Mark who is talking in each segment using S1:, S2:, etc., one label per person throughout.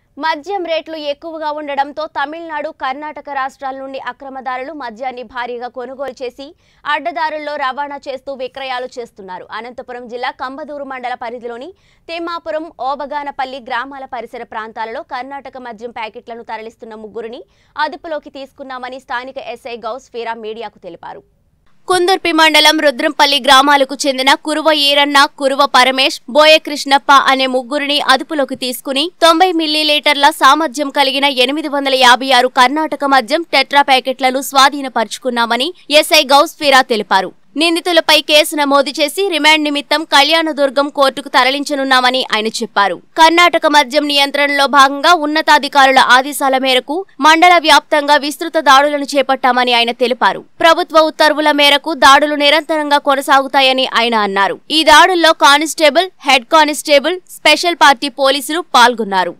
S1: మద్యం రేట్లు ఎక్కువగా ఉండడంతో తమిళనాడు కర్ణాటక రాష్ట్రాల నుండి అక్రమదారులు మద్యాన్ని భారీగా కొనుగోలు చేసి అడ్డదారుల్లో రవాణా చేస్తూ విక్రయాలు చేస్తున్నారు అనంతపురం జిల్లా కంబదూరు మండల పరిధిలోని తిమ్మాపురం ఓబగానపల్లి గ్రామాల పరిసర ప్రాంతాలలో కర్ణాటక మద్యం ప్యాకెట్లను తరలిస్తున్న ముగ్గురిని అదుపులోకి తీసుకున్నామని స్థానిక ఎస్ఐ గౌస్ ఫీరా మీడియాకు తెలిపారు కుందుర్పి మండలం రుద్రంపల్లి గ్రామాలకు చెందిన కురువ ఈరన్న కురువ పరమేష్ బోయ కృష్ణప్ప అనే ముగ్గురిని అదుపులోకి తీసుకుని తొంభై మిల్లీలీటర్ల సామర్థ్యం కలిగిన ఎనిమిది వందల యాభై ఆరు కర్ణాటక మద్యం టెట్రా ప్యాకెట్లను స్వాధీనపరుచుకున్నామని ఎస్ఐ గౌస్ ఫీరా తెలిపారు నిందితులపై కేసు నమోదు చేసి రిమాండ్ నిమిత్తం కళ్యాణదుర్గం కోర్టుకు తరలించనున్నామని ఆయన చెప్పారు కర్ణాటక మద్యం నియంత్రణలో భాగంగా ఉన్నతాధికారుల ఆదేశాల మేరకు మండల వ్యాప్తంగా విస్తృత దాడులను చేపట్టామని ఆయన తెలిపారు ప్రభుత్వ ఉత్తర్వుల మేరకు దాడులు నిరంతరంగా కొనసాగుతాయని ఆయన అన్నారు ఈ దాడుల్లో constable head constable special party పోలీసులు పాల్గొన్నారు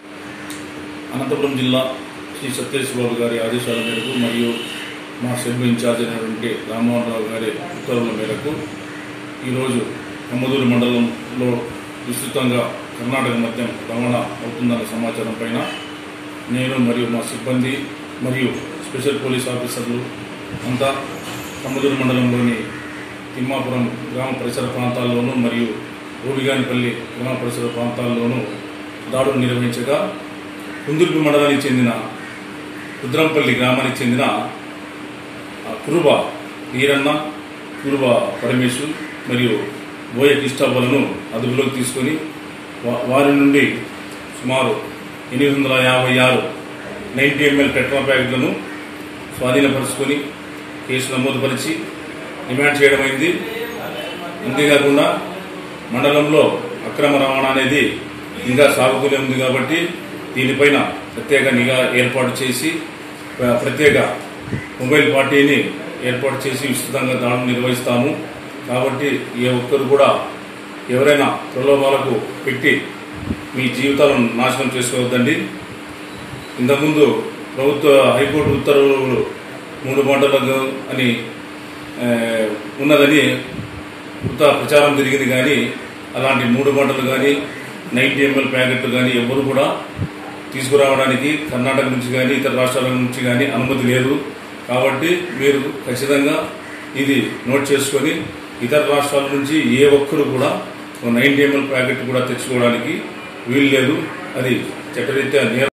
S2: అనంతపురం జిల్లా శ్రీ సత్యేష్ బాబు గారి ఆదేశాల మేరకు మరియు మా సెల్ ఇన్ఛార్జ్ అయినటువంటి రామ్మోహన్ రావు గారి ఉత్తర్వుల మేరకు ఈరోజు కమ్మదూరు మండలంలో విస్తృతంగా కర్ణాటక మద్యం రవాణా అవుతుందన్న సమాచారం పైన నేను మరియు మా సిబ్బంది మరియు స్పెషల్ పోలీస్ ఆఫీసర్లు అంతా కమ్మదూరు మండలంలోని తిమ్మాపురం గ్రామ పరిసర ప్రాంతాల్లోనూ మరియు ఓడిగానిపల్లి గ్రామ పరిసర ప్రాంతాల్లోనూ దాడులు నిర్వహించగా కుందుర్పి మండలానికి చెందిన రుద్రంపల్లి గ్రామానికి చెందిన ఆ, కురుబ ఈరన్న కురుబ పరమేశు మరియు బోయ కిష్టాబలను అదుపులోకి తీసుకొని వా- వారి నుండి సుమారు ఎనిమిది వందల యాభై ఆరు నైంటీ ఎంఎల్ పెట్రోల్ ప్యాకెట్లను స్వాధీనపరుచుకొని కేసు నమోదుపరిచి డిమాండ్ చేయడమైంది అంతేకాకుండా మండలంలో అక్రమ రవాణా అనేది ఇంకా సాగుతూనే ఉంది కాబట్టి దీనిపైన ప్రత్యేక నిఘా ఏర్పాటు చేసి ప్ర- ప్రత్యేక మొబైల్ పార్టీని ఏర్పాటు చేసి విస్తృతంగా దాడులు నిర్వహిస్తాము కాబట్టి ఏ ఒక్కరు కూడా ఎవరైనా ప్రలోభాలకు పెట్టి మీ జీవితాలను నాశనం చేసుకోవద్దండి ఇంతకుముందు ప్రభుత్వ హైకోర్టు ఉత్తర్వులు మూడు గంటలకు అని ఆ, ఉన్నదని కొత్త ప్రచారం జరిగింది కానీ అలాంటి మూడు గంటలు కానీ నైన్టీ ఎంఎల్ ప్యాకెట్లు కానీ ఎవరు కూడా తీసుకురావడానికి కర్ణాటక నుంచి కానీ ఇతర రాష్ట్రాల నుంచి కానీ అనుమతి లేదు కాబట్టి మీరు ఖచ్చితంగా ఇది నోట్ చేసుకొని ఇతర రాష్ట్రాల నుంచి ఏ ఒక్కరు కూడా నైన్టీ ఎంఎల్ ప్యాకెట్ కూడా తెచ్చుకోవడానికి వీలు లేదు అది చట్టరీత్యా నేర